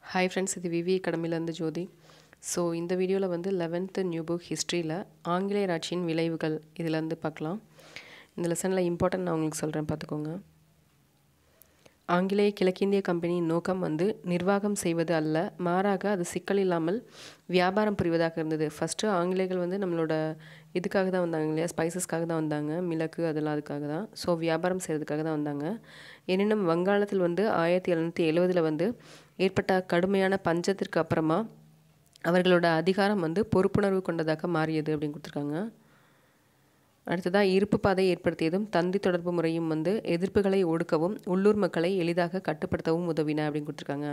hi friends இது விவி அகாடமிலேருந்து ஜோதி so இந்த வீடியோவில் வந்து லெவன்த்து நியூ புக் ஹிஸ்ட்ரியில் ஆங்கிலேயர் ஆட்சியின் விளைவுகள் இதிலேருந்து பார்க்கலாம் இந்த லெசனில் இம்பார்ட்டன்ட் நான் உங்களுக்கு சொல்கிறேன் பார்த்துக்கோங்க ஆங்கிலேய கிழக்கிந்திய கம்பெனியின் நோக்கம் வந்து நிர்வாகம் செய்வது அல்ல மாறாக அது சிக்கல் இல்லாமல் வியாபாரம் புரிவதாக இருந்தது ஃபஸ்ட்டு ஆங்கிலேயர்கள் வந்து நம்மளோட இதுக்காக தான் வந்தாங்க இல்லையா ஸ்பைசஸ்க்காக தான் வந்தாங்க மிளகு அதெல்லாம் அதுக்காக தான் ஸோ வியாபாரம் செய்கிறதுக்காக தான் வந்தாங்க எனினும் வங்காளத்தில் வந்து ஆயிரத்தி எழுநூற்றி எழுவதில் வந்து ஏற்பட்ட கடுமையான பஞ்சத்திற்கு அப்புறமா அவர்களோட அதிகாரம் வந்து பொறுப்புணர்வு கொண்டதாக மாறியது அப்படின்னு கொடுத்துருக்காங்க அடுத்ததாக இருப்பு பாதை ஏற்படுத்தியதும் தந்தி தொடர்பு முறையும் வந்து எதிர்ப்புகளை ஒடுக்கவும் உள்ளூர் மக்களை எளிதாக கட்டுப்படுத்தவும் உதவின அப்படின்னு கொடுத்துருக்காங்க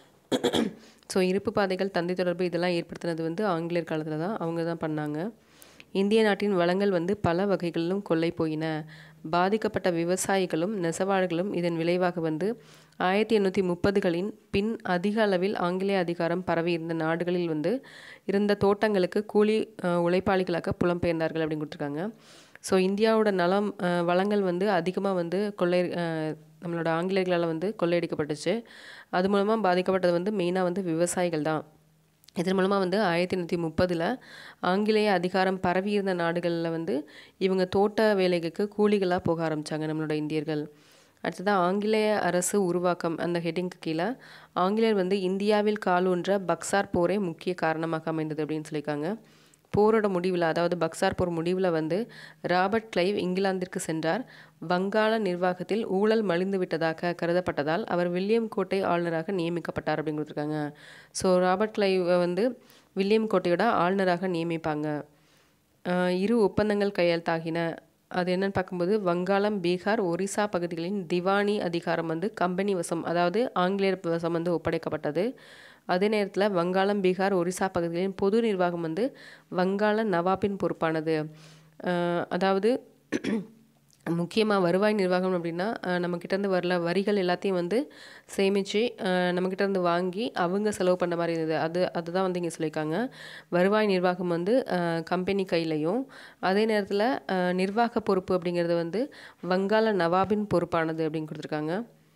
ஸோ இருப்பு பாதைகள் தந்தி தொடர்பு இதெல்லாம் ஏற்படுத்தினது வந்து ஆங்கிலேயர் காலத்தில் தான் அவங்க தான் பண்ணாங்க இந்திய நாட்டின் வளங்கள் வந்து பல வகைகளிலும் கொள்ளை போயின பாதிக்கப்பட்ட விவசாயிகளும் நெசவாளர்களும் இதன் விளைவாக வந்து ஆயிரத்தி எண்ணூற்றி முப்பதுகளின் பின் அதிக அளவில் ஆங்கிலேய அதிகாரம் பரவி இருந்த நாடுகளில் வந்து இருந்த தோட்டங்களுக்கு கூலி உழைப்பாளிகளாக புலம்பெயர்ந்தார்கள் அப்படின்னு கொடுத்துருக்காங்க ஸோ இந்தியாவோட நலம் வளங்கள் வந்து அதிகமாக வந்து கொள்ளை நம்மளோட ஆங்கிலேயர்களால் வந்து கொள்ளையடிக்கப்பட்டுச்சு அது மூலமாக பாதிக்கப்பட்டது வந்து மெயினாக வந்து விவசாயிகள் தான் இதன் மூலமாக வந்து ஆயிரத்தி எண்ணூற்றி முப்பதில் ஆங்கிலேய அதிகாரம் பரவி இருந்த நாடுகளில் வந்து இவங்க தோட்ட வேலைகளுக்கு கூலிகளாக போக ஆரம்பித்தாங்க நம்மளோட இந்தியர்கள் அடுத்ததாக ஆங்கிலேய அரசு உருவாக்கம் அந்த ஹெட்டிங்க்கு கீழே ஆங்கிலேயர் வந்து இந்தியாவில் காலூன்ற பக்சார் போரே முக்கிய காரணமாக அமைந்தது அப்படின்னு சொல்லியிருக்காங்க போரோட முடிவில் அதாவது பக்சார் போர் முடிவில் வந்து ராபர்ட் கிளைவ் இங்கிலாந்திற்கு சென்றார் வங்காள நிர்வாகத்தில் ஊழல் மலிந்து விட்டதாக கருதப்பட்டதால் அவர் வில்லியம் கோட்டை ஆளுநராக நியமிக்கப்பட்டார் அப்படின்னு கொடுத்துருக்காங்க ஸோ ராபர்ட் கிளைவ் வந்து வில்லியம் கோட்டையோட ஆளுநராக நியமிப்பாங்க இரு ஒப்பந்தங்கள் கையெழுத்தாகின அது என்னன்னு பார்க்கும்போது வங்காளம் பீகார் ஒரிசா பகுதிகளின் திவானி அதிகாரம் வந்து கம்பெனி வசம் அதாவது ஆங்கிலேயர் வசம் வந்து ஒப்படைக்கப்பட்டது அதே நேரத்தில் வங்காளம் பீகார் ஒரிசா பகுதிகளின் பொது நிர்வாகம் வந்து வங்காள நவாபின் பொறுப்பானது அதாவது முக்கியமாக வருவாய் நிர்வாகம் அப்படின்னா நம்மக்கிட்டேருந்து வரல வரிகள் எல்லாத்தையும் வந்து சேமித்து நம்மக்கிட்டேருந்து வாங்கி அவங்க செலவு பண்ண மாதிரி இருந்தது அது அதுதான் வந்து இங்கே சொல்லியிருக்காங்க வருவாய் நிர்வாகம் வந்து கம்பெனி கையிலையும் அதே நேரத்தில் நிர்வாக பொறுப்பு அப்படிங்கிறது வந்து வங்காள நவாபின் பொறுப்பானது அப்படின்னு கொடுத்துருக்காங்க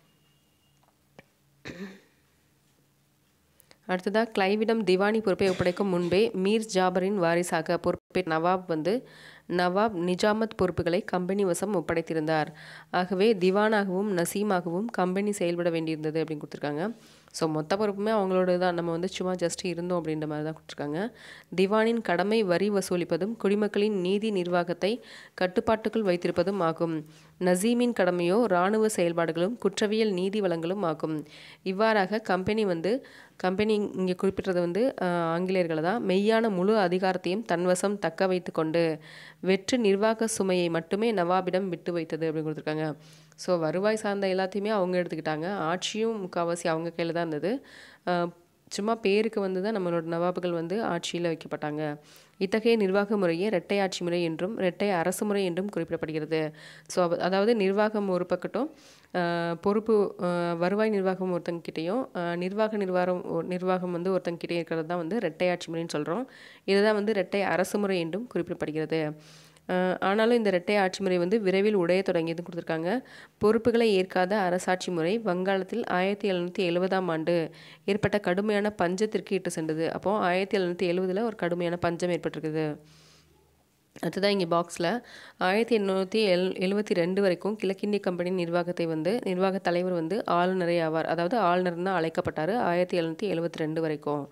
அடுத்ததாக கிளைவிடம் திவானி பொறுப்பை ஒப்படைக்கும் முன்பே மீர் ஜாபரின் வாரிசாக பொறுப்பே நவாப் வந்து நவாப் நிஜாமத் பொறுப்புகளை கம்பெனி வசம் ஒப்படைத்திருந்தார் ஆகவே திவானாகவும் நசீமாகவும் கம்பெனி செயல்பட வேண்டியிருந்தது அப்படின்னு கொடுத்துருக்காங்க ஸோ மொத்த பொறுப்புமே அவங்களோட தான் நம்ம வந்து சும்மா ஜஸ்ட் இருந்தோம் அப்படின்ற மாதிரி தான் கொடுத்துருக்காங்க திவானின் கடமை வரி வசூலிப்பதும் குடிமக்களின் நீதி நிர்வாகத்தை கட்டுப்பாட்டுக்குள் வைத்திருப்பதும் ஆகும் நசீமின் கடமையோ இராணுவ செயல்பாடுகளும் குற்றவியல் நீதி வளங்களும் ஆகும் இவ்வாறாக கம்பெனி வந்து கம்பெனி இங்கே குறிப்பிட்டது வந்து ஆங்கிலேயர்களை தான் மெய்யான முழு அதிகாரத்தையும் தன்வசம் தக்க வைத்து கொண்டு வெற்று நிர்வாக சுமையை மட்டுமே நவாபிடம் விட்டு வைத்தது அப்படின்னு கொடுத்துருக்காங்க ஸோ வருவாய் சார்ந்த எல்லாத்தையுமே அவங்க எடுத்துக்கிட்டாங்க ஆட்சியும் முக்கால்வாசி அவங்க கையில் தான் இருந்தது சும்மா பேருக்கு வந்து தான் நம்மளோட நவாபுகள் வந்து ஆட்சியில் வைக்கப்பட்டாங்க இத்தகைய நிர்வாக முறையே இரட்டை ஆட்சி முறை என்றும் இரட்டை அரசு முறை என்றும் குறிப்பிடப்படுகிறது ஸோ அதாவது நிர்வாகம் ஒரு பக்கட்டும் பொறுப்பு வருவாய் நிர்வாகம் ஒருத்தங்கிட்டையும் நிர்வாக நிர்வாகம் நிர்வாகம் வந்து ஒருத்தங்கிட்டே இருக்கிறது தான் வந்து இரட்டை ஆட்சி முறைன்னு சொல்கிறோம் இதுதான் வந்து இரட்டை அரசு முறை என்றும் குறிப்பிடப்படுகிறது ஆனாலும் இந்த இரட்டை ஆட்சி முறை வந்து விரைவில் உடைய தொடங்கியது கொடுத்துருக்காங்க பொறுப்புகளை ஏற்காத அரசாட்சி முறை வங்காளத்தில் ஆயிரத்தி எழுநூற்றி எழுபதாம் ஆண்டு ஏற்பட்ட கடுமையான பஞ்சத்திற்கு இட்டு சென்றது அப்போது ஆயிரத்தி எழுநூற்றி எழுபதில் ஒரு கடுமையான பஞ்சம் ஏற்பட்டிருக்குது அடுத்ததான் இங்கே பாக்ஸில் ஆயிரத்தி எண்ணூற்றி எல் எழுபத்தி ரெண்டு வரைக்கும் கிழக்கிந்திய கம்பெனி நிர்வாகத்தை வந்து நிர்வாக தலைவர் வந்து ஆளுநரே ஆவார் அதாவது ஆளுநர் தான் அழைக்கப்பட்டார் ஆயிரத்தி எழுநூற்றி எழுபத்தி ரெண்டு வரைக்கும்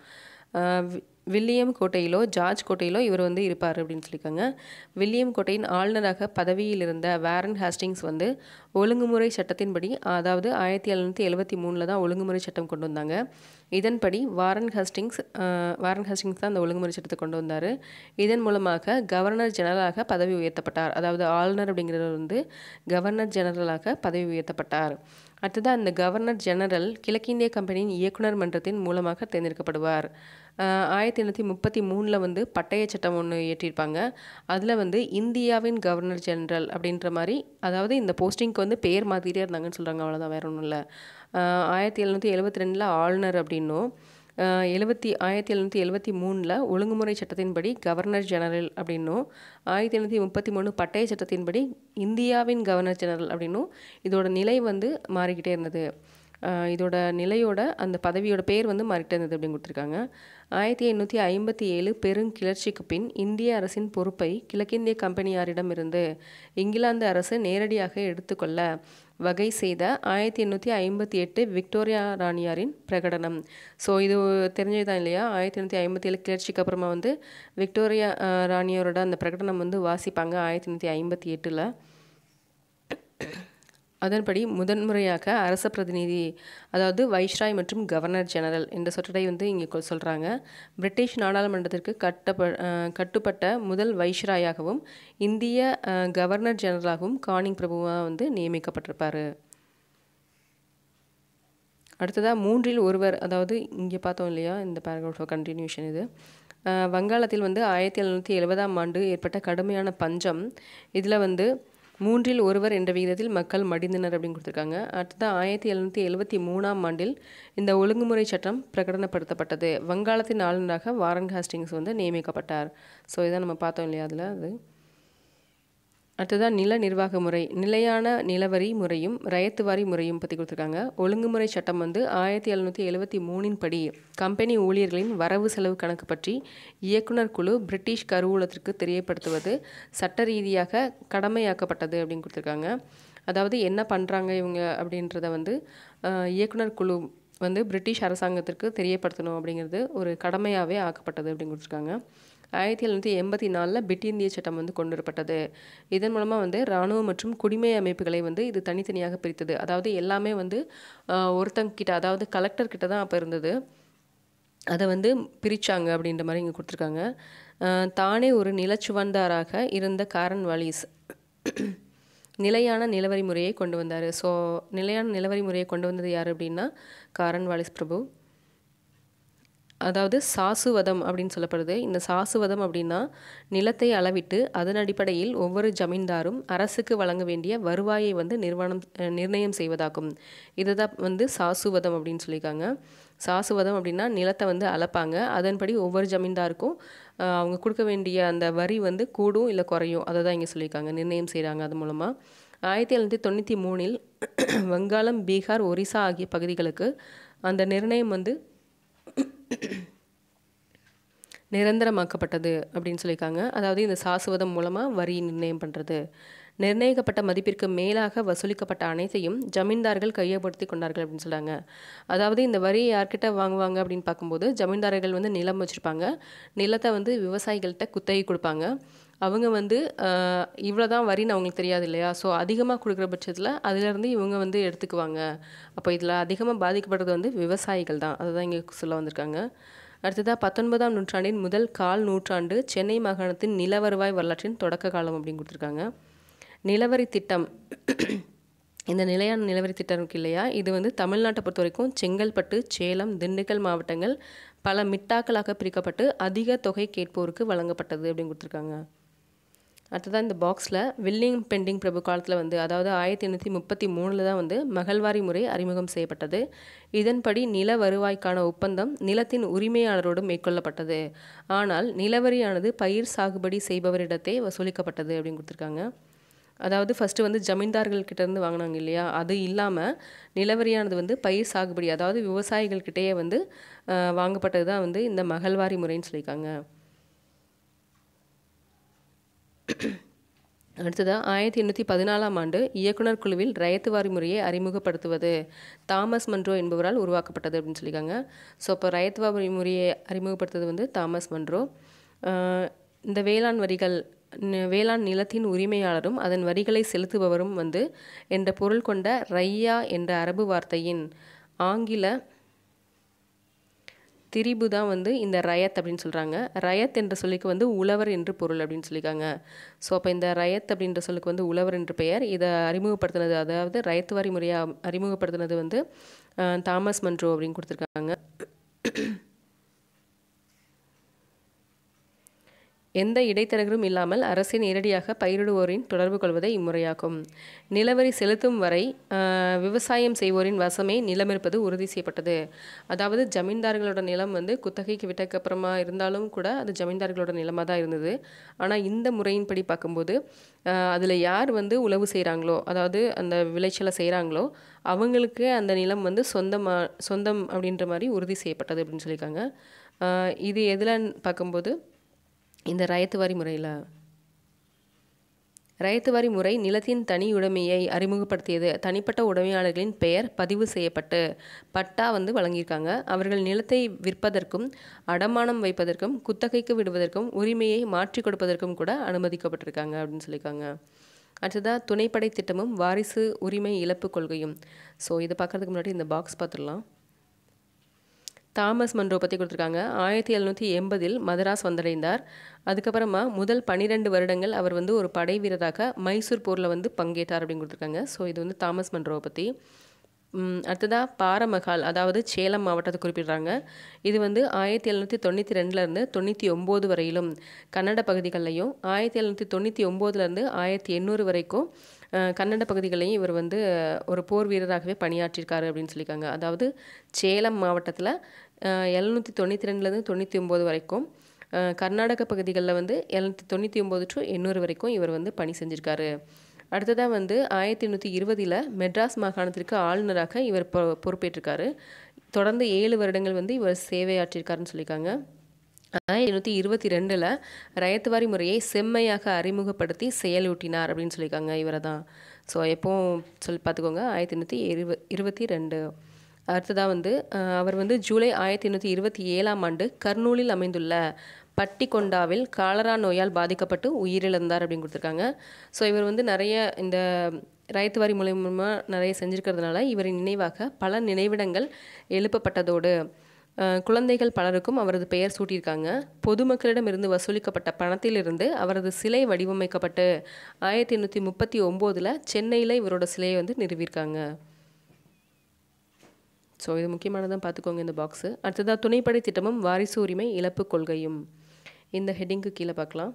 வில்லியம் கோட்டையிலோ ஜார்ஜ் கோட்டையிலோ இவர் வந்து இருப்பார் அப்படின்னு சொல்லியிருக்காங்க வில்லியம் கோட்டையின் ஆளுநராக பதவியில் இருந்த வேரன் ஹாஸ்டிங்ஸ் வந்து ஒழுங்குமுறை சட்டத்தின்படி அதாவது ஆயிரத்தி எழுநூற்றி எழுபத்தி மூணில் தான் ஒழுங்குமுறை சட்டம் கொண்டு வந்தாங்க இதன்படி வாரன் ஹாஸ்டிங்ஸ் வாரன் ஹாஸ்டிங்ஸ் தான் அந்த ஒழுங்குமுறை சட்டத்தை கொண்டு வந்தார் இதன் மூலமாக கவர்னர் ஜெனரலாக பதவி உயர்த்தப்பட்டார் அதாவது ஆளுநர் அப்படிங்கிறவர் வந்து கவர்னர் ஜெனரலாக பதவி உயர்த்தப்பட்டார் அடுத்தது அந்த கவர்னர் ஜெனரல் கிழக்கிந்திய கம்பெனியின் இயக்குனர் மன்றத்தின் மூலமாக தேர்ந்தெடுக்கப்படுவார் ஆயிரத்தி எண்ணூற்றி முப்பத்தி மூணில் வந்து பட்டய சட்டம் ஒன்று இயற்றியிருப்பாங்க அதில் வந்து இந்தியாவின் கவர்னர் ஜெனரல் அப்படின்ற மாதிரி அதாவது இந்த போஸ்டிங்க்கு வந்து பேர் மாற்றிட்டே இருந்தாங்கன்னு சொல்கிறாங்க அவ்வளோதான் வேற ஒன்றும் இல்லை ஆயிரத்தி எழுநூற்றி எழுபத்தி ரெண்டில் ஆளுநர் அப்படின்னும் எழுபத்தி ஆயிரத்தி எழுநூற்றி எழுபத்தி மூணில் ஒழுங்குமுறை சட்டத்தின்படி கவர்னர் ஜெனரல் அப்படின்னும் ஆயிரத்தி எழுநூற்றி முப்பத்தி மூணு பட்டய சட்டத்தின்படி இந்தியாவின் கவர்னர் ஜெனரல் அப்படின்னும் இதோட நிலை வந்து மாறிக்கிட்டே இருந்தது இதோட நிலையோட அந்த பதவியோட பேர் வந்து மாறிட்டே இருந்தது அப்படின்னு கொடுத்துருக்காங்க ஆயிரத்தி எண்ணூற்றி ஐம்பத்தி ஏழு பெருங்கிளர்ச்சிக்கு பின் இந்திய அரசின் பொறுப்பை கிழக்கிந்திய கம்பெனியாரிடமிருந்து இங்கிலாந்து அரசு நேரடியாக எடுத்துக்கொள்ள வகை செய்த ஆயிரத்தி எண்ணூற்றி ஐம்பத்தி எட்டு விக்டோரியா ராணியாரின் பிரகடனம் ஸோ இது தெரிஞ்சது தான் இல்லையா ஆயிரத்தி எண்ணூற்றி ஐம்பத்தி ஏழு கிளர்ச்சிக்கு அப்புறமா வந்து விக்டோரியா ராணியாரோட அந்த பிரகடனம் வந்து வாசிப்பாங்க ஆயிரத்தி எண்ணூற்றி ஐம்பத்தி எட்டில் அதன்படி முதன்முறையாக அரச பிரதிநிதி அதாவது வைஸ்ராய் மற்றும் கவர்னர் ஜெனரல் என்ற சொற்றடை வந்து இங்கே சொல்கிறாங்க பிரிட்டிஷ் நாடாளுமன்றத்திற்கு கட்டப்ப கட்டுப்பட்ட முதல் வைஸ்ராயாகவும் இந்திய கவர்னர் ஜெனரலாகவும் கானிங் பிரபுவாக வந்து நியமிக்கப்பட்டிருப்பார் அடுத்ததாக மூன்றில் ஒருவர் அதாவது இங்கே பார்த்தோம் இல்லையா இந்த பேராகிராஃப் கண்டினியூஷன் இது வங்காளத்தில் வந்து ஆயிரத்தி எழுநூற்றி எழுபதாம் ஆண்டு ஏற்பட்ட கடுமையான பஞ்சம் இதில் வந்து மூன்றில் ஒருவர் என்ற விகிதத்தில் மக்கள் மடிந்தனர் அப்படின்னு கொடுத்துருக்காங்க அடுத்தது ஆயிரத்தி எழுநூற்றி எழுபத்தி மூணாம் ஆண்டில் இந்த ஒழுங்குமுறை சட்டம் பிரகடனப்படுத்தப்பட்டது வங்காளத்தின் ஆளுநராக வாரன் ஹாஸ்டிங்ஸ் வந்து நியமிக்கப்பட்டார் ஸோ இதை நம்ம பார்த்தோம் இல்லையா அதில் அது அடுத்ததான் நில நிர்வாக முறை நிலையான நிலவரி முறையும் ரயத்துவாரி முறையும் பற்றி கொடுத்துருக்காங்க ஒழுங்குமுறை சட்டம் வந்து ஆயிரத்தி எழுநூற்றி எழுபத்தி மூணின் படி கம்பெனி ஊழியர்களின் வரவு செலவு கணக்கு பற்றி இயக்குனர் குழு பிரிட்டிஷ் கருவூலத்திற்கு தெரியப்படுத்துவது சட்ட ரீதியாக கடமையாக்கப்பட்டது அப்படின்னு கொடுத்துருக்காங்க அதாவது என்ன பண்ணுறாங்க இவங்க அப்படின்றத வந்து இயக்குனர் குழு வந்து பிரிட்டிஷ் அரசாங்கத்திற்கு தெரியப்படுத்தணும் அப்படிங்கிறது ஒரு கடமையாகவே ஆக்கப்பட்டது அப்படின்னு கொடுத்துருக்காங்க ஆயிரத்தி எழுநூற்றி எண்பத்தி நாலில் பிட் இந்திய சட்டம் வந்து கொண்டு வரப்பட்டது இதன் மூலமாக வந்து இராணுவ மற்றும் குடிமை அமைப்புகளை வந்து இது தனித்தனியாக பிரித்தது அதாவது எல்லாமே வந்து ஒருத்தங்க கிட்ட அதாவது கலெக்டர் கிட்ட தான் அப்போ இருந்தது அதை வந்து பிரித்தாங்க அப்படின்ற மாதிரி இங்கே கொடுத்துருக்காங்க தானே ஒரு நிலச்சுவந்தாராக இருந்த காரன் வாலிஸ் நிலையான நிலவரி முறையை கொண்டு வந்தார் ஸோ நிலையான நிலவரி முறையை கொண்டு வந்தது யார் அப்படின்னா காரன் வாலிஸ் பிரபு அதாவது சாசுவதம் அப்படின்னு சொல்லப்படுது இந்த சாசுவதம் அப்படின்னா நிலத்தை அளவிட்டு அதன் அடிப்படையில் ஒவ்வொரு ஜமீன்தாரும் அரசுக்கு வழங்க வேண்டிய வருவாயை வந்து நிர்வாணம் நிர்ணயம் செய்வதாகும் இதை தான் வந்து சாசுவதம் அப்படின்னு சொல்லியிருக்காங்க சாசுவதம் அப்படின்னா நிலத்தை வந்து அளப்பாங்க அதன்படி ஒவ்வொரு ஜமீன்தாருக்கும் அவங்க கொடுக்க வேண்டிய அந்த வரி வந்து கூடும் இல்லை குறையும் அதை தான் இங்கே சொல்லியிருக்காங்க நிர்ணயம் செய்கிறாங்க அது மூலமாக ஆயிரத்தி எழுநூற்றி தொண்ணூற்றி மூணில் வங்காளம் பீகார் ஒரிசா ஆகிய பகுதிகளுக்கு அந்த நிர்ணயம் வந்து நிரந்தரமாக்கப்பட்டது அப்படின்னு சொல்லியிருக்காங்க அதாவது இந்த சாசுவதம் மூலமாக வரி நிர்ணயம் பண்ணுறது நிர்ணயிக்கப்பட்ட மதிப்பிற்கு மேலாக வசூலிக்கப்பட்ட அனைத்தையும் ஜமீன்தார்கள் கையப்படுத்தி கொண்டார்கள் அப்படின்னு சொல்கிறாங்க அதாவது இந்த வரியை யார்கிட்ட வாங்குவாங்க அப்படின்னு பார்க்கும்போது ஜமீன்தார்கள் வந்து நிலம் வச்சுருப்பாங்க நிலத்தை வந்து விவசாயிகள்கிட்ட குத்தகை கொடுப்பாங்க அவங்க வந்து இவ்வளோ தான் வரின்னு அவங்களுக்கு தெரியாது இல்லையா ஸோ அதிகமாக கொடுக்குற பட்சத்தில் அதிலேருந்து இவங்க வந்து எடுத்துக்குவாங்க அப்போ இதில் அதிகமாக பாதிக்கப்படுறது வந்து விவசாயிகள் தான் அதுதான் இங்கே சொல்ல வந்திருக்காங்க அடுத்ததாக பத்தொன்பதாம் நூற்றாண்டின் முதல் கால் நூற்றாண்டு சென்னை மாகாணத்தின் நில வருவாய் வரலாற்றின் தொடக்க காலம் அப்படின்னு கொடுத்துருக்காங்க நிலவரி திட்டம் இந்த நிலையான நிலவரி திட்டம் இருக்கு இல்லையா இது வந்து தமிழ்நாட்டை பொறுத்த வரைக்கும் செங்கல்பட்டு சேலம் திண்டுக்கல் மாவட்டங்கள் பல மிட்டாக்களாக பிரிக்கப்பட்டு அதிக தொகை கேட்போருக்கு வழங்கப்பட்டது அப்படின்னு கொடுத்துருக்காங்க அடுத்ததான் இந்த பாக்ஸில் வில்லியம் பெண்டிங் பிரபு காலத்தில் வந்து அதாவது ஆயிரத்தி எண்ணூற்றி முப்பத்தி மூணில் தான் வந்து மகள்வாரி முறை அறிமுகம் செய்யப்பட்டது இதன்படி நில வருவாய்க்கான ஒப்பந்தம் நிலத்தின் உரிமையாளரோடு மேற்கொள்ளப்பட்டது ஆனால் நிலவரியானது பயிர் சாகுபடி செய்பவரிடத்தே வசூலிக்கப்பட்டது அப்படின்னு கொடுத்துருக்காங்க அதாவது ஃபஸ்ட்டு வந்து ஜமீன்தார்கள் கிட்டேருந்து வாங்கினாங்க இல்லையா அது இல்லாமல் நிலவரியானது வந்து பயிர் சாகுபடி அதாவது விவசாயிகள்கிட்டயே வந்து வாங்கப்பட்டது தான் வந்து இந்த மகள்வாரி முறைன்னு சொல்லியிருக்காங்க அடுத்ததாக ஆயிரத்தி எண்ணூற்றி பதினாலாம் ஆண்டு இயக்குனர் குழுவில் ரயத்துவாரி முறையை அறிமுகப்படுத்துவது தாமஸ் மன்ரோ என்பவரால் உருவாக்கப்பட்டது அப்படின்னு சொல்லியிருக்காங்க ஸோ இப்போ ரயத்துவாரி முறையை அறிமுகப்படுத்துவது வந்து தாமஸ் மன்ரோ இந்த வேளாண் வரிகள் வேளாண் நிலத்தின் உரிமையாளரும் அதன் வரிகளை செலுத்துபவரும் வந்து என்ற பொருள் கொண்ட ரையா என்ற அரபு வார்த்தையின் ஆங்கில திரிபு தான் வந்து இந்த ரயத் அப்படின்னு சொல்கிறாங்க ரயத் என்ற சொல்லுக்கு வந்து உழவர் என்று பொருள் அப்படின்னு சொல்லியிருக்காங்க ஸோ அப்போ இந்த ரயத் அப்படின்ற சொல்லுக்கு வந்து உழவர் என்று பெயர் இதை அறிமுகப்படுத்தினது அதாவது ரயத்து வரி முறையை அறிமுகப்படுத்தினது வந்து தாமஸ் மன்ட்ரோ அப்படின்னு கொடுத்துருக்காங்க எந்த இடைத்தரகரும் இல்லாமல் அரசை நேரடியாக பயிரிடுவோரின் தொடர்பு கொள்வதை இம்முறையாகும் நிலவரி செலுத்தும் வரை ஆஹ், விவசாயம் செய்வோரின் வசமே நிலம் இருப்பது உறுதி செய்யப்பட்டது அதாவது ஜமீன்தார்களோட நிலம் வந்து குத்தகைக்கு விட்டக்கப்புறமா இருந்தாலும் கூட அது ஜமீன்தார்களோட நிலமாக தான் இருந்தது ஆனால் இந்த முறையின்படி பார்க்கும்போது அதில் யார் வந்து உழவு செய்கிறாங்களோ அதாவது அந்த விளைச்சலை செய்கிறாங்களோ அவங்களுக்கு அந்த நிலம் வந்து சொந்தமாக சொந்தம் அப்படின்ற மாதிரி உறுதி செய்யப்பட்டது அப்படின்னு சொல்லியிருக்காங்க ஆஹ், இது எதில் பார்க்கும்போது இந்த ரயத்து வாரி முறையில் ரயத்து வாரி முறை நிலத்தின் தனி உடைமையை அறிமுகப்படுத்தியது தனிப்பட்ட உடைமையாளர்களின் பெயர் பதிவு செய்யப்பட்டு பட்டா வந்து வழங்கியிருக்காங்க அவர்கள் நிலத்தை விற்பதற்கும் அடமானம் வைப்பதற்கும் குத்தகைக்கு விடுவதற்கும் உரிமையை மாற்றி கொடுப்பதற்கும் கூட அனுமதிக்கப்பட்டிருக்காங்க அப்படின்னு சொல்லியிருக்காங்க அடுத்ததாக துணைப்படை திட்டமும் வாரிசு உரிமை இழப்பு கொள்கையும் ஸோ இதை பார்க்கறதுக்கு முன்னாடி இந்த பாக்ஸ் பார்த்துடலாம் தாமஸ் மன்றோ பற்றி கொடுத்துருக்காங்க ஆயிரத்தி எழுநூற்றி எண்பதில் மதராஸ் வந்தடைந்தார் அதுக்கப்புறமா முதல் பன்னிரெண்டு வருடங்கள் அவர் வந்து ஒரு படை வீரராக மைசூர் போரில் வந்து பங்கேற்றார் அப்படின்னு கொடுத்துருக்காங்க ஸோ இது வந்து தாமஸ் மன்றோவை பற்றி ம், அடுத்ததா பாரமகால் அதாவது சேலம் மாவட்டத்தை குறிப்பிடுறாங்க இது வந்து ஆயிரத்தி எழுநூற்றி தொண்ணூற்றி ரெண்டுலேருந்து தொண்ணூற்றி ஒம்பது வரையிலும் கன்னட பகுதிகள்லையும் ஆயிரத்தி எழுநூற்றி தொண்ணூற்றி ஒம்போதுலேருந்து ஆயிரத்தி எண்ணூறு வரைக்கும் அஹ், கன்னட பகுதிகளையும் இவர் வந்து அஹ், ஒரு போர் வீரராகவே பணியாற்றியிருக்காரு அப்படின்னு சொல்லியிருக்காங்க அதாவது சேலம் மாவட்டத்தில் எழுநூற்றி தொண்ணூற்றி ரெண்டுலேருந்து தொண்ணூற்றி ஒம்பது வரைக்கும் அஹ், கர்நாடக பகுதிகளில் வந்து எழுநூற்றி தொண்ணூற்றி ஒம்பது டு எண்ணூறு வரைக்கும் இவர் வந்து பணி செஞ்சிருக்காரு அடுத்ததாக வந்து ஆயிரத்தி எண்ணூற்றி இருபதில் மெட்ராஸ் மாகாணத்திற்கு ஆளுநராக இவர் பொ பொறுப்பேற்றிருக்காரு தொடர்ந்து ஏழு வருடங்கள் வந்து இவர் சேவையாற்றிருக்காருன்னு சொல்லியிருக்காங்க ஆயிரத்தி எண்ணூற்றி இருபத்தி ரெண்டில் ரயத்துவாரி முறையை செம்மையாக அறிமுகப்படுத்தி செயலூட்டினார் அப்படின்னு சொல்லியிருக்காங்க இவரை தான் ஸோ எப்போவும் சொல்லி பார்த்துக்கோங்க ஆயிரத்தி எண்ணூற்றி இருவ இருபத்தி ரெண்டு அடுத்ததாக வந்து அஹ், அவர் வந்து ஜூலை ஆயிரத்தி எண்ணூற்றி இருபத்தி ஏழாம் ஆண்டு கர்னூலில் அமைந்துள்ள பட்டிக்கொண்டாவில் காலரா நோயால் பாதிக்கப்பட்டு உயிரிழந்தார் அப்படின்னு கொடுத்துருக்காங்க ஸோ இவர் வந்து நிறைய இந்த ரைத்து வாரி மூலயமா நிறைய செஞ்சுருக்கிறதுனால இவரின் நினைவாக பல நினைவிடங்கள் எழுப்பப்பட்டதோடு அஹ், குழந்தைகள் பலருக்கும் அவரது பெயர் சூட்டியிருக்காங்க பொதுமக்களிடமிருந்து வசூலிக்கப்பட்ட பணத்திலிருந்து அவரது சிலை வடிவமைக்கப்பட்டு ஆயிரத்தி எண்ணூற்றி முப்பத்தி ஒம்போதில் சென்னையில் இவரோட சிலையை வந்து நிறுவியிருக்காங்க ஸோ இது முக்கியமானதான் பார்த்துக்கோங்க இந்த பாக்ஸு அடுத்ததாக துணைப்படை திட்டமும் வாரிசு உரிமை இழப்பு கொள்கையும் இந்த ஹெட்டிங்க்கு கீழே பார்க்கலாம்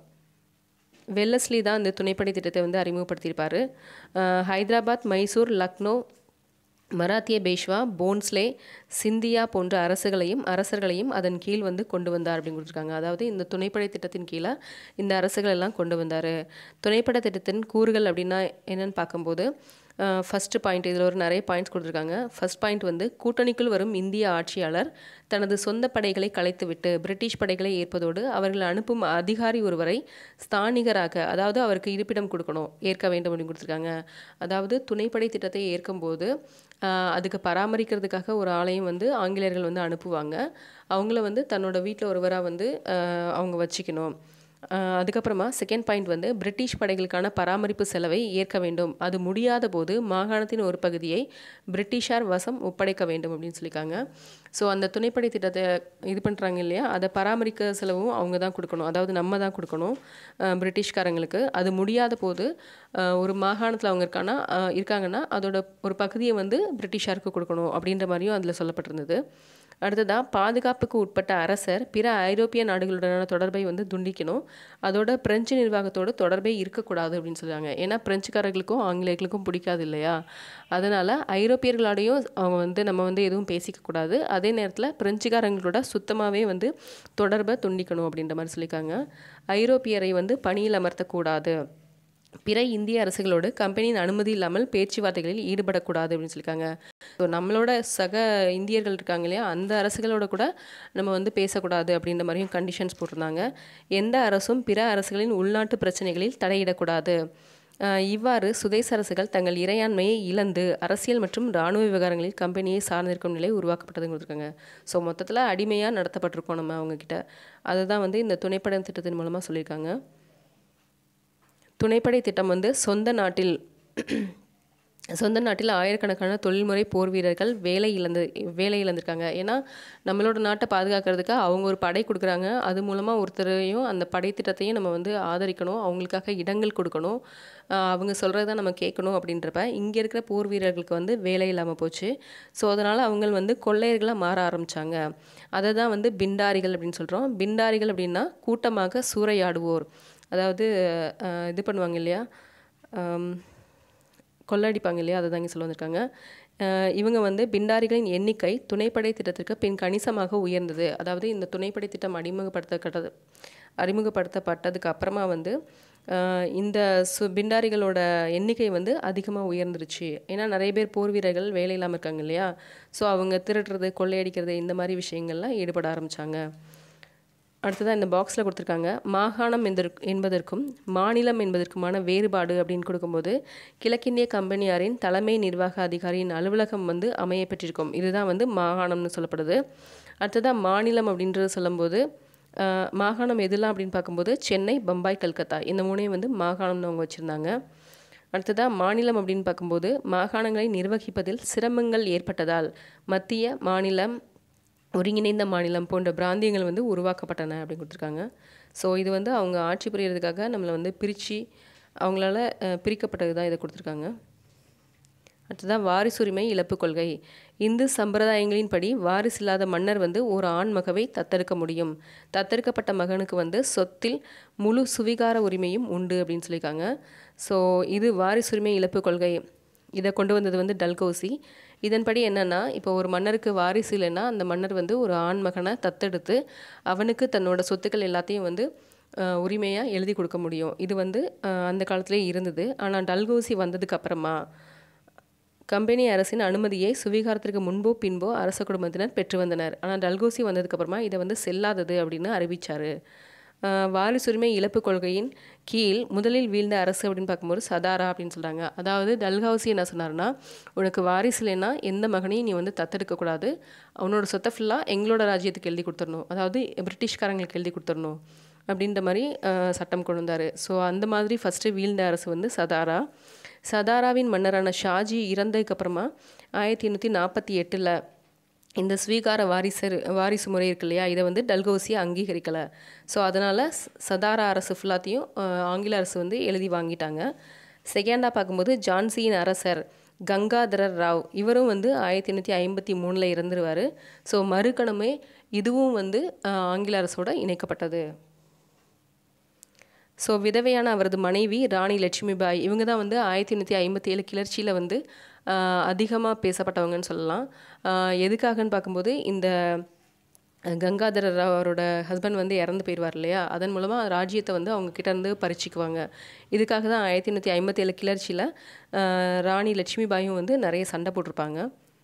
வெல்லஸ்லி தான் இந்த துணைப்படை திட்டத்தை வந்து அறிமுகப்படுத்தியிருப்பார் அஹ் ஹைதராபாத் மைசூர் லக்னோ மராத்திய பேஷ்வா போன்ஸ்லே சிந்தியா போன்ற அரசுகளையும் அரசர்களையும் அதன் கீழ் வந்து கொண்டு வந்தார் அப்படின்னு கொடுத்துருக்காங்க அதாவது இந்த துணைப்படை திட்டத்தின் கீழே இந்த அரசுகள் எல்லாம் கொண்டு வந்தார் துணைப்படை திட்டத்தின் கூறுகள் அப்படின்னா என்னன்னு பார்க்கும்போது ஃபஸ்ட்டு பாயிண்ட் இதில் ஒரு நிறைய பாயிண்ட்ஸ் கொடுத்துருக்காங்க ஃபர்ஸ்ட் பாயிண்ட் வந்து கூட்டணிக்குள் வரும் இந்திய ஆட்சியாளர் தனது சொந்த படைகளை கலைத்துவிட்டு பிரிட்டிஷ் படைகளை ஏற்பதோடு அவர்கள் அனுப்பும் அதிகாரி ஒருவரை ஸ்தானிகராக அதாவது அவருக்கு இருப்பிடம் கொடுக்கணும் ஏற்க வேண்டும் அப்படின்னு கொடுத்துருக்காங்க அதாவது துணைப்படை திட்டத்தை ஏற்கும்போது ஆஹ், அதுக்கு பராமரிக்கிறதுக்காக ஒரு ஆளையும் வந்து ஆங்கிலேயர்கள் வந்து அனுப்புவாங்க அவங்கள வந்து தன்னோட வீட்டில் ஒருவராக வந்து ஆஹ், அவங்க வச்சுக்கணும் ஆஹ் அதுக்கப்புறமா செகண்ட் பாயிண்ட் வந்து பிரிட்டிஷ் படைகளுக்கான பராமரிப்பு செலவை ஏற்க வேண்டும் அது முடியாத போது மாகாணத்தின் ஒரு பகுதியை பிரிட்டிஷார் வசம் ஒப்படைக்க வேண்டும் அப்படின்னு சொல்லியிருக்காங்க ஸோ அந்த துணைப்படை திட்டத்தை இது பண்ணுறாங்க இல்லையா அதை பராமரிக்க செலவும் அவங்க தான் கொடுக்கணும் அதாவது நம்ம தான் கொடுக்கணும் ஆஹ் பிரிட்டிஷ்காரங்களுக்கு அது முடியாத போது ஆஹ் ஒரு மாகாணத்தில் அவங்க இருக்கானா ஆஹ் இருக்காங்கன்னா அதோட ஒரு பகுதியை வந்து பிரிட்டிஷாருக்கு கொடுக்கணும் அப்படின்ற மாதிரியும் அதில் சொல்லப்பட்டிருந்தது அடுத்ததா பாதுகாப்புக்கு உட்பட்ட அரசர் பிற ஐரோப்பிய நாடுகளுடனான தொடர்பை வந்து துண்டிக்கணும் அதோட பிரெஞ்சு நிர்வாகத்தோட தொடர்பே இருக்கக்கூடாது அப்படின்னு சொல்லுவாங்க ஏன்னா பிரெஞ்சுக்காரர்களுக்கும் ஆங்கிலேயர்களுக்கும் பிடிக்காது இல்லையா அதனால் ஐரோப்பியர்களோடையும் அவங்க வந்து நம்ம வந்து எதுவும் பேசிக்க கூடாது அதே நேரத்தில் பிரெஞ்சுக்காரங்களோட சுத்தமாகவே வந்து தொடர்பை துண்டிக்கணும் அப்படின்ற மாதிரி சொல்லியிருக்காங்க ஐரோப்பியரை வந்து பணியில் அமர்த்தக்கூடாது பிற இந்திய அரசுகளோடு கம்பெனியின் அனுமதி இல்லாமல் பேச்சுவார்த்தைகளில் ஈடுபடக்கூடாது அப்படின்னு சொல்லியிருக்காங்க ஸோ நம்மளோட சக இந்தியர்கள் இருக்காங்க இல்லையா அந்த அரசுகளோட கூட நம்ம வந்து பேசக்கூடாது அப்படின்ற மாதிரியும் கண்டிஷன்ஸ் போட்டிருந்தாங்க எந்த அரசும் பிற அரசுகளின் உள்நாட்டு பிரச்சனைகளில் தலையிடக்கூடாது ஆஹ் இவ்வாறு சுதேச அரசுகள் தங்கள் இறையாண்மையை இழந்து அரசியல் மற்றும் இராணுவ விவகாரங்களில் கம்பெனியை சார்ந்திருக்கும் நிலை உருவாக்கப்பட்டதுன்னு கொடுத்துருக்காங்க ஸோ மொத்தத்தில் அடிமையாக நடத்தப்பட்டிருக்கோம் நம்ம அவங்கக்கிட்ட அதை தான் வந்து இந்த துணைப்படை திட்டத்தின் மூலமாக சொல்லியிருக்காங்க துணைப்படை திட்டம் வந்து சொந்த நாட்டில் சொந்த நாட்டில் ஆயிரக்கணக்கான தொழில்முறை போர் வீரர்கள் வேலை இழந்து வேலை இழந்திருக்காங்க ஏன்னா நம்மளோட நாட்டை பாதுகாக்கிறதுக்கு அவங்க ஒரு படை கொடுக்குறாங்க அது மூலமாக ஒருத்தரையும் அந்த படை திட்டத்தையும் நம்ம வந்து ஆதரிக்கணும் அவங்களுக்காக இடங்கள் கொடுக்கணும் ஆஹ் அவங்க சொல்கிறத நம்ம கேட்கணும் அப்படின்றப்ப இங்கே இருக்கிற போர் வீரர்களுக்கு வந்து வேலை இல்லாமல் போச்சு ஸோ அதனால் அவங்க வந்து கொள்ளையர்களாக மாற ஆரம்பித்தாங்க அதை தான் வந்து பிண்டாரிகள் அப்படின்னு சொல்கிறோம் பிண்டாரிகள் அப்படின்னா கூட்டமாக சூறையாடுவோர் அதாவது ஆஹ் இது பண்ணுவாங்க இல்லையா ஆம், கொள்ளடிப்பாங்க இல்லையா அதை தாங்க சொல்ல வந்திருக்காங்க அஹ் இவங்க வந்து பிண்டாரிகளின் எண்ணிக்கை துணைப்படை திட்டத்திற்கு பின் கணிசமாக உயர்ந்தது அதாவது இந்த துணைப்படை திட்டம் அறிமுகப்படுத்தப்பட்டது அறிமுகப்படுத்தப்பட்டதுக்கு அப்புறமா வந்து அஹ் இந்த சு பிண்டாரிகளோட எண்ணிக்கை வந்து அதிகமாக உயர்ந்துருச்சு ஏன்னா நிறைய பேர் போர் வீரர்கள் வேலை இல்லாமல் இருக்காங்க இல்லையா ஸோ அவங்க திருடுறது கொள்ளையடிக்கிறது இந்த மாதிரி விஷயங்கள்லாம் ஈடுபட ஆரம்பித்தாங்க அடுத்ததாக இந்த பாக்ஸில் கொடுத்துருக்காங்க மாகாணம் என்பதற்கு என்பதற்கும் மாநிலம் என்பதற்குமான வேறுபாடு அப்படின்னு கொடுக்கும்போது கிழக்கிந்திய கம்பெனியாரின் தலைமை நிர்வாக அதிகாரியின் அலுவலகம் வந்து அமைய பெற்றிருக்கும் இதுதான் வந்து மாகாணம்னு சொல்லப்படுது அடுத்ததாக மாநிலம் அப்படின்றது சொல்லும்போது ஆஹ், மாகாணம் எதெல்லாம் அப்படின்னு பார்க்கும்போது சென்னை பம்பாய் கல்கத்தா இந்த மூணையும் வந்து மாகாணம்னு அவங்க வச்சுருந்தாங்க அடுத்ததாக மாநிலம் அப்படின்னு பார்க்கும்போது மாகாணங்களை நிர்வகிப்பதில் சிரமங்கள் ஏற்பட்டதால் மத்திய மாநிலம் ஒருங்கிணைந்த மாநிலம் போன்ற பிராந்தியங்கள் வந்து உருவாக்கப்பட்டன அப்படின்னு கொடுத்துருக்காங்க ஸோ இது வந்து அவங்க ஆட்சி புரியறதுக்காக நம்மளை வந்து பிரித்து அவங்களால அஹ், பிரிக்கப்பட்டது தான் இதை கொடுத்துருக்காங்க அடுத்ததாக வாரிசுரிமை இழப்பு கொள்கை இந்து சம்பிரதாயங்களின்படி வாரிசில்லாத மன்னர் வந்து ஒரு ஆண் மகவை தத்தெடுக்க முடியும் தத்தெடுக்கப்பட்ட மகனுக்கு வந்து சொத்தில் முழு சுவிகார உரிமையும் உண்டு அப்படின்னு சொல்லியிருக்காங்க ஸோ இது வாரிசுரிமை இழப்பு கொள்கை இதை கொண்டு வந்தது வந்து டல்கௌசி இதன்படி என்னன்னா இப்போ ஒரு மன்னருக்கு வாரிசு இல்லைன்னா அந்த மன்னர் வந்து ஒரு ஆண் மகனை தத்தெடுத்து அவனுக்கு தன்னோட சொத்துக்கள் எல்லாத்தையும் வந்து உரிமையாக எழுதி கொடுக்க முடியும் இது வந்து அஹ், அந்த காலத்திலே இருந்தது ஆனால் டல்கௌசி வந்ததுக்கு அப்புறமா கம்பெனி அரசின் அனுமதியை சுவீகாரத்திற்கு முன்போ பின்போ அரச குடும்பத்தினர் பெற்று வந்தனர் ஆனால் டல்கோசி வந்ததுக்கப்புறமா இதை வந்து செல்லாதது அப்படின்னு அறிவிச்சார் வாரிசுரிமை இழப்பு கொள்கையின் கீழ் முதலில் வீழ்ந்த அரசு அப்படின்னு பார்க்கும்போது சதாரா அப்படின்னு சொல்கிறாங்க அதாவது டல்ஹவுசி என்ன சொன்னார்னா உனக்கு வாரிசு இல்லைன்னா எந்த மகனையும் நீ வந்து தத்தெடுக்கக்கூடாது அவனோட சொத்தை ஃபுல்லாக எங்களோட ராஜ்யத்துக்கு எழுதி கொடுத்துடணும் அதாவது பிரிட்டிஷ்காரங்களுக்கு எழுதி கொடுத்துடணும் அப்படின்ற மாதிரி அஹ், சட்டம் கொண்டு வந்தார் ஸோ அந்த மாதிரி ஃபஸ்ட்டு வீழ்ந்த அரசு வந்து சதாரா சதாராவின் மன்னரான ஷாஜி இறந்ததுக்கு அப்புறமா ஆயிரத்தி எண்ணூற்றி நாற்பத்தி எட்டில் இந்த ஸ்வீகார வாரிசர் வாரிசு முறை இருக்கு இல்லையா இதை வந்து டல்கௌசியை அங்கீகரிக்கலை ஸோ அதனால் சதாரா அரசு ஃபுல்லாத்தையும் அஹ், ஆங்கில அரசு வந்து எழுதி வாங்கிட்டாங்க செகண்டாக பார்க்கும்போது ஜான்சியின் அரசர் கங்காதரர் ராவ் இவரும் வந்து ஆயிரத்தி எண்ணூற்றி ஐம்பத்தி மூணில் இறந்துருவார் ஸோ மறுகணமே இதுவும் வந்து அஹ், ஆங்கில அரசோட இணைக்கப்பட்டது ஸோ விதவையான அவரது மனைவி ராணி லட்சுமிபாய் இவங்க தான் வந்து ஆயிரத்தி எண்ணூற்றி ஐம்பத்தி ஏழு கிளர்ச்சியில் வந்து அதிகமாக பேசப்பட்டவங்கன்னு சொல்லலாம் ஆஹ் எதுக்காகன்னு பார்க்கும்போது இந்த கங்காதரர் அவரோட ஹஸ்பண்ட் வந்து இறந்து போயிடுவார் இல்லையா அதன் மூலமாக ராஜ்யத்தை வந்து அவங்க கிட்ட இருந்து பறிச்சுக்குவாங்க இதுக்காக தான் ஆயிரத்தி எண்ணூற்றி ஐம்பத்தி ஏழு கிளர்ச்சியில் ராணி லட்சுமிபாயும் வந்து நிறைய சண்டை போட்டிருப்பாங்க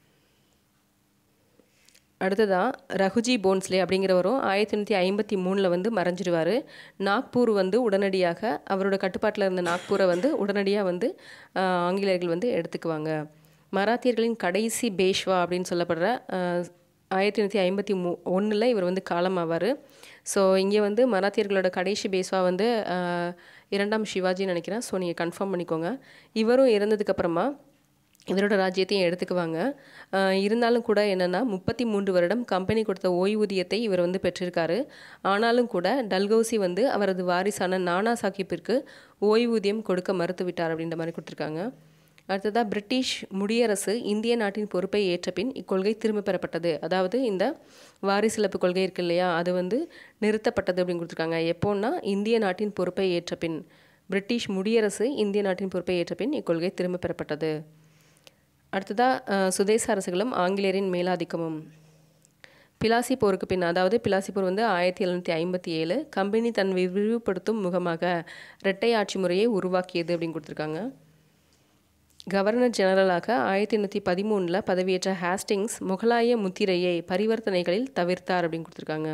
அடுத்ததாக ரகுஜி போன்ஸ்லே அப்படிங்கிறவரும் ஆயிரத்தி எண்ணூற்றி ஐம்பத்தி மூணில் வந்து மறைஞ்சிடுவார் நாக்பூர் வந்து உடனடியாக அவரோட கட்டுப்பாட்டில் இருந்த நாக்பூரை வந்து உடனடியாக வந்து ஆஹ், ஆங்கிலேயர்கள் வந்து எடுத்துக்குவாங்க மராத்தியர்களின் கடைசி பேஷ்வா அப்படின்னு சொல்லப்படுற ஆஹ், ஆயிரத்தி எண்ணூற்றி ஐம்பத்தி மூ ஒன்றில் இவர் வந்து காலமாவார் ஸோ இங்கே வந்து மராத்தியர்களோட கடைசி பேஷ்வா வந்து ஆஹ், இரண்டாம் சிவாஜின்னு நினைக்கிறேன் ஸோ நீங்கள் கன்ஃபார்ம் பண்ணிக்கோங்க இவரும் இறந்ததுக்கப்புறமா இவரோட ராஜ்யத்தையும் எடுத்துக்குவாங்க ஆஹ் இருந்தாலும் கூட என்னென்னா முப்பத்தி மூன்று வருடம் கம்பெனி கொடுத்த ஓய்வூதியத்தை இவர் வந்து பெற்றிருக்காரு ஆனாலும் கூட டல்கௌசி வந்து அவரது வாரிசான நானா சாஹிப்பிற்கு ஓய்வூதியம் கொடுக்க மறுத்துவிட்டார் அப்படின்ற மாதிரி கொடுத்துருக்காங்க அடுத்ததாக பிரிட்டிஷ் முடியரசு இந்திய நாட்டின் பொறுப்பை ஏற்ற பின் இக்கொள்கை திரும்ப பெறப்பட்டது அதாவது இந்த வாரிசிலப்பு கொள்கை இருக்கு இல்லையா அது வந்து நிறுத்தப்பட்டது அப்படின்னு கொடுத்துருக்காங்க எப்போன்னா இந்திய நாட்டின் பொறுப்பை ஏற்ற பின் பிரிட்டிஷ் முடியரசு இந்திய நாட்டின் பொறுப்பை ஏற்ற பின் இக்கொள்கை திரும்ப பெறப்பட்டது அடுத்ததாக சுதேச அரசுகளும் ஆங்கிலேயரின் மேலாதிக்கமும் பிலாசி போருக்கு பின் அதாவது பிலாசி போர் வந்து ஆயிரத்தி எழுநூற்றி ஐம்பத்தி ஏழு கம்பெனி தன் விரிவுபடுத்தும் முகமாக இரட்டை ஆட்சி முறையை உருவாக்கியது அப்படின்னு கொடுத்துருக்காங்க கவர்னர் ஜெனரலாக ஆயிரத்தி எண்ணூற்றி பதிமூணில் பதவியேற்ற ஹேஸ்டிங்ஸ் முகலாய முத்திரையை பரிவர்த்தனைகளில் தவிர்த்தார் அப்படின்னு கொடுத்துருக்காங்க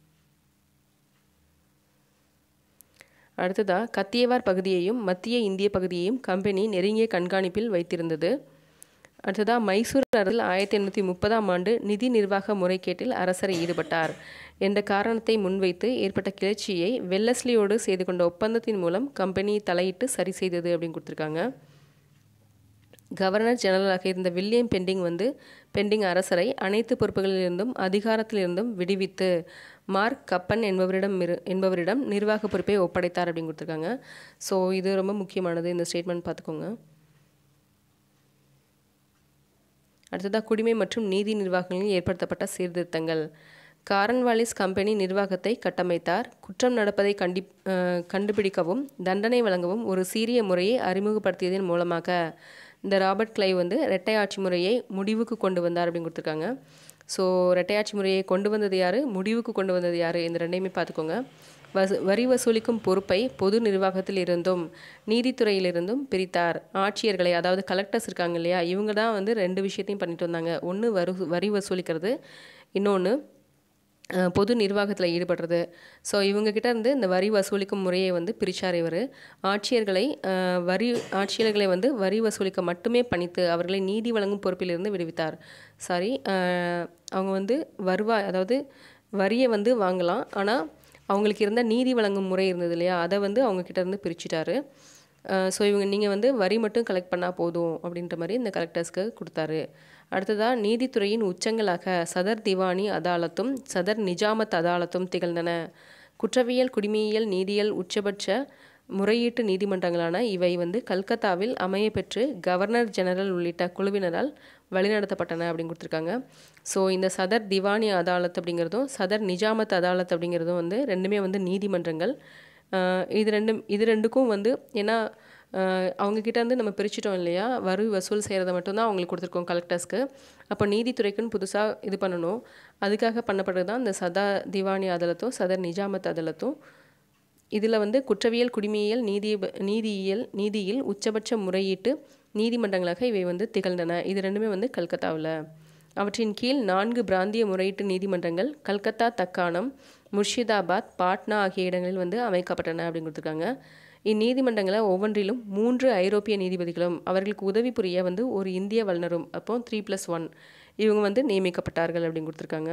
அடுத்ததாக கத்தியவார் பகுதியையும் மத்திய இந்திய பகுதியையும் கம்பெனி நெருங்கிய கண்காணிப்பில் வைத்திருந்தது அடுத்ததாக மைசூர் அரசில் ஆயிரத்தி எண்ணூற்றி முப்பதாம் ஆண்டு நிதி நிர்வாக முறைகேட்டில் அரசரை ஈடுபட்டார் என்ற காரணத்தை முன்வைத்து ஏற்பட்ட கிளர்ச்சியை வெல்லஸ்லியோடு செய்து கொண்ட ஒப்பந்தத்தின் மூலம் கம்பெனி தலையிட்டு சரி செய்தது அப்படின்னு கொடுத்துருக்காங்க கவர்னர் ஜெனரலாக இருந்த வில்லியம் பெண்டிங் வந்து பெண்டிங் அரசரை அனைத்து பொறுப்புகளிலிருந்தும் அதிகாரத்திலிருந்தும் விடுவித்து மார்க் கப்பன் என்பவரிடம் இரு என்பவரிடம் நிர்வாக பொறுப்பை ஒப்படைத்தார் அப்படின்னு கொடுத்துருக்காங்க ஸோ இது ரொம்ப முக்கியமானது இந்த ஸ்டேட்மெண்ட் பார்த்துக்கோங்க அடுத்ததாக குடிமை மற்றும் நீதி நிர்வாகங்களில் ஏற்படுத்தப்பட்ட சீர்திருத்தங்கள் காரன்வாலிஸ் கம்பெனி நிர்வாகத்தை கட்டமைத்தார் குற்றம் நடப்பதை கண்டி கண்டுபிடிக்கவும் தண்டனை வழங்கவும் ஒரு சீரிய முறையை அறிமுகப்படுத்தியதன் மூலமாக இந்த ராபர்ட் கிளைவ் வந்து இரட்டை ஆட்சி முறையை முடிவுக்கு கொண்டு வந்தார் அப்படின்னு கொடுத்துருக்காங்க ஸோ இரட்டையாட்சி முறையை கொண்டு வந்தது யார் முடிவுக்கு கொண்டு வந்தது யார் இந்த ரெண்டையுமே பார்த்துக்கோங்க வசு வரி வசூலிக்கும் பொறுப்பை பொது நிர்வாகத்தில் இருந்தும் நீதித்துறையிலிருந்தும் பிரித்தார் ஆட்சியர்களை அதாவது கலெக்டர்ஸ் இருக்காங்க இல்லையா இவங்க தான் வந்து ரெண்டு விஷயத்தையும் பண்ணிட்டு வந்தாங்க ஒன்று வரு வரி வசூலிக்கிறது இன்னொன்று பொது நிர்வாகத்தில் ஈடுபடுறது ஸோ இவங்கக்கிட்ட இருந்து இந்த வரி வசூலிக்கும் முறையை வந்து பிரித்தார் இவர் ஆட்சியர்களை வரி ஆட்சியர்களை வந்து வரி வசூலிக்க மட்டுமே பணித்து அவர்களை நீதி வழங்கும் பொறுப்பிலிருந்து விடுவித்தார் சாரி அவங்க வந்து வருவாய் அதாவது வரியை வந்து வாங்கலாம் ஆனால் அவங்களுக்கு இருந்த நீதி வழங்கும் முறை இருந்தது இல்லையா அதை வந்து அவங்கக்கிட்ட இருந்து பிரிச்சுட்டாரு ஸோ இவங்க நீங்கள் வந்து வரி மட்டும் கலெக்ட் பண்ணால் போதும் அப்படின்ற மாதிரி இந்த கலெக்டர்ஸ்க்கு கொடுத்தாரு அடுத்ததாக நீதித்துறையின் உச்சங்களாக சதர் திவானி அதாலத்தும் சதர் நிஜாமத் அதாலத்தும் திகழ்ந்தன குற்றவியல் குடிமையியல் நீதியியல் உச்சபட்ச முறையீட்டு நீதிமன்றங்களான இவை வந்து கல்கத்தாவில் அமைய பெற்று கவர்னர் ஜெனரல் உள்ளிட்ட குழுவினரால் வழிநடத்தப்பட்டன அப்படின்னு கொடுத்துருக்காங்க ஸோ இந்த சதர் திவானி அதாலத் அப்படிங்கிறதும் சதர் நிஜாமத் அதாலத் அப்படிங்கிறதும் வந்து ரெண்டுமே வந்து நீதிமன்றங்கள் இது ரெண்டும் இது ரெண்டுக்கும் வந்து ஏன்னா அவங்கக்கிட்ட வந்து நம்ம பிரிச்சிட்டோம் இல்லையா வரி வசூல் செய்கிறத மட்டும்தான் அவங்களுக்கு கொடுத்துருக்கோம் கலெக்டர்ஸ்க்கு அப்போ நீதித்துறைக்குன்னு புதுசாக இது பண்ணணும் அதுக்காக பண்ணப்படுறது தான் இந்த சதா திவானி அதாலத்தும் சதர் நிஜாமத் அதாலத்தும் இதில் வந்து குற்றவியல் குடிமையியல் நீதி நீதியியல் நீதியில் உச்சபட்ச முறையீட்டு நீதிமன்றங்களாக இவை வந்து திகழ்ந்தன இது ரெண்டுமே வந்து கல்கத்தாவில் அவற்றின் கீழ் நான்கு பிராந்திய முறையீட்டு நீதிமன்றங்கள் கல்கத்தா தக்காணம் முர்ஷிதாபாத் பாட்னா ஆகிய இடங்களில் வந்து அமைக்கப்பட்டன அப்படின்னு கொடுத்துருக்காங்க இந்நீதிமன்றங்களை ஒவ்வொன்றிலும் மூன்று ஐரோப்பிய நீதிபதிகளும் அவர்களுக்கு உதவி புரிய வந்து ஒரு இந்திய வல்லுநரும் அப்போ த்ரீ ப்ளஸ் ஒன் இவங்க வந்து நியமிக்கப்பட்டார்கள் அப்படின்னு கொடுத்துருக்காங்க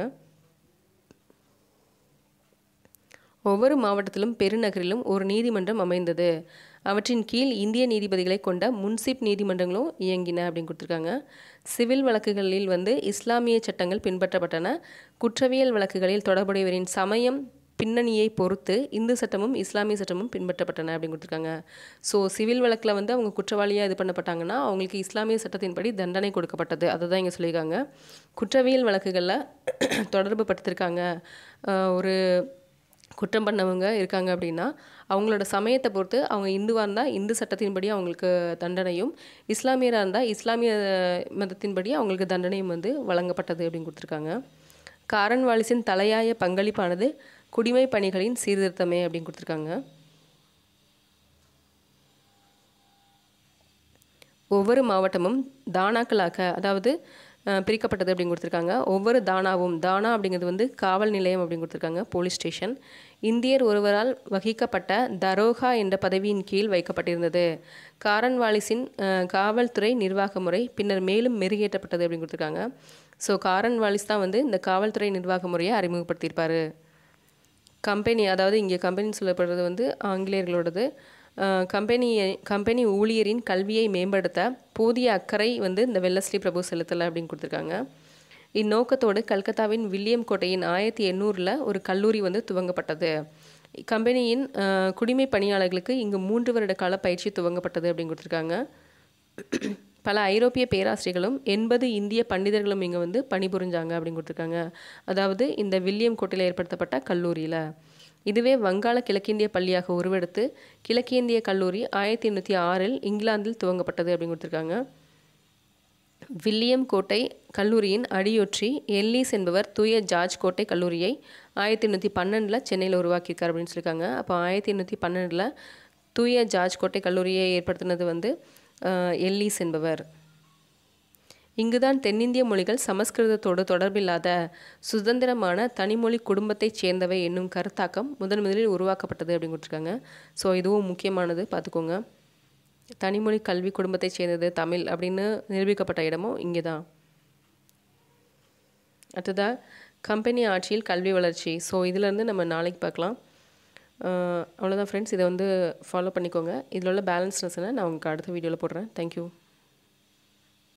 ஒவ்வொரு மாவட்டத்திலும் பெருநகரிலும் ஒரு நீதிமன்றம் அமைந்தது அவற்றின் கீழ் இந்திய நீதிபதிகளை கொண்ட முன்சிப் நீதிமன்றங்களும் இயங்கின அப்படின்னு கொடுத்துருக்காங்க சிவில் வழக்குகளில் வந்து இஸ்லாமிய சட்டங்கள் பின்பற்றப்பட்டன குற்றவியல் வழக்குகளில் தொடர்புடையவரின் சமயம் பின்னணியை பொறுத்து இந்து சட்டமும் இஸ்லாமிய சட்டமும் பின்பற்றப்பட்டன அப்படின்னு கொடுத்துருக்காங்க ஸோ சிவில் வழக்கில் வந்து அவங்க குற்றவாளியாக இது பண்ணப்பட்டாங்கன்னா அவங்களுக்கு இஸ்லாமிய சட்டத்தின்படி தண்டனை கொடுக்கப்பட்டது அதை தான் இங்கே சொல்லியிருக்காங்க குற்றவியல் வழக்குகளில் தொடர்பு படுத்திருக்காங்க ஒரு குற்றம் பண்ணவங்க இருக்காங்க அப்படின்னா அவங்களோட சமயத்தை பொறுத்து அவங்க இந்துவாக இருந்தால் இந்து சட்டத்தின்படி அவங்களுக்கு தண்டனையும் இஸ்லாமியராக இருந்தால் இஸ்லாமிய மதத்தின்படி அவங்களுக்கு தண்டனையும் வந்து வழங்கப்பட்டது அப்படின்னு கொடுத்துருக்காங்க காரன்வாலிஸின் தலையாய பங்களிப்பானது குடிமை பணிகளின் சீர்திருத்தமே அப்படின்னு கொடுத்துருக்காங்க ஒவ்வொரு மாவட்டமும் தானாக்களாக அதாவது பிரிக்கப்பட்டது அப்படின்னு கொடுத்துருக்காங்க ஒவ்வொரு தானாவும் தானா அப்படிங்கிறது வந்து காவல் நிலையம் அப்படின்னு கொடுத்துருக்காங்க போலீஸ் ஸ்டேஷன் இந்தியர் ஒருவரால் வகிக்கப்பட்ட தரோகா என்ற பதவியின் கீழ் வைக்கப்பட்டிருந்தது காரன்வாலிஸின் காவல்துறை நிர்வாக முறை பின்னர் மேலும் மெருகேற்றப்பட்டது அப்படின்னு கொடுத்துருக்காங்க ஸோ காரன்வாலிஸ் தான் வந்து இந்த காவல்துறை நிர்வாக முறையை அறிமுகப்படுத்தியிருப்பார் கம்பெனி அதாவது இங்கே கம்பெனின்னு சொல்லப்படுறது வந்து ஆங்கிலேயர்களோடது கம்பெனி கம்பெனி ஊழியரின் கல்வியை மேம்படுத்த போதிய அக்கறை வந்து இந்த வெள்ளஸ்லி பிரபு செலுத்தலை அப்படின்னு கொடுத்துருக்காங்க இந்நோக்கத்தோடு கல்கத்தாவின் வில்லியம் கோட்டையின் ஆயிரத்தி எண்ணூறில் ஒரு கல்லூரி வந்து துவங்கப்பட்டது கம்பெனியின் குடிமை பணியாளர்களுக்கு இங்கு மூன்று வருட கால பயிற்சி துவங்கப்பட்டது அப்படின்னு கொடுத்துருக்காங்க பல ஐரோப்பிய பேராசிரியர்களும் எண்பது இந்திய பண்டிதர்களும் இங்கே வந்து பணிபுரிஞ்சாங்க அப்படின்னு கொடுத்துருக்காங்க அதாவது இந்த வில்லியம் கோட்டையில் ஏற்படுத்தப்பட்ட கல்லூரியில் இதுவே வங்காள கிழக்கிந்திய பள்ளியாக உருவெடுத்து கிழக்கிந்திய கல்லூரி ஆயிரத்தி எண்ணூற்றி ஆறில் இங்கிலாந்தில் துவங்கப்பட்டது அப்படின்னு கொடுத்துருக்காங்க வில்லியம் கோட்டை கல்லூரியின் அடியொற்றி எல்லீஸ் என்பவர் தூய ஜார்ஜ் கோட்டை கல்லூரியை ஆயிரத்தி எண்ணூற்றி பன்னெண்டில் சென்னையில் உருவாக்கியிருக்கார் அப்படின்னு சொல்லியிருக்காங்க அப்போ ஆயிரத்தி எண்ணூற்றி பன்னெண்டில் தூய ஜார்ஜ் கோட்டை கல்லூரியை ஏற்படுத்தினது வந்து எல்லீஸ் என்பவர் இங்குதான் தென்னிந்திய மொழிகள் சமஸ்கிருதத்தோடு தொடர்பில்லாத சுதந்திரமான தனிமொழி குடும்பத்தைச் சேர்ந்தவை என்னும் கருத்தாக்கம் முதன் முதலில் உருவாக்கப்பட்டது அப்படின்னு கொடுத்துருக்காங்க ஸோ இதுவும் முக்கியமானது பார்த்துக்கோங்க தனிமொழி கல்வி குடும்பத்தைச் சேர்ந்தது தமிழ் அப்படின்னு நிரூபிக்கப்பட்ட இடமும் இங்கே தான் அடுத்ததாக கம்பெனி ஆட்சியில் கல்வி வளர்ச்சி ஸோ இதிலேருந்து நம்ம நாளைக்கு பார்க்கலாம் அவ்வளோதான் ஃப்ரெண்ட்ஸ் இதை வந்து ஃபாலோ பண்ணிக்கோங்க இதில் உள்ள பேலன்ஸ் லெசனை நான் உங்களுக்கு அடுத்த வீடியோவில் போடுறேன் தேங்க்யூ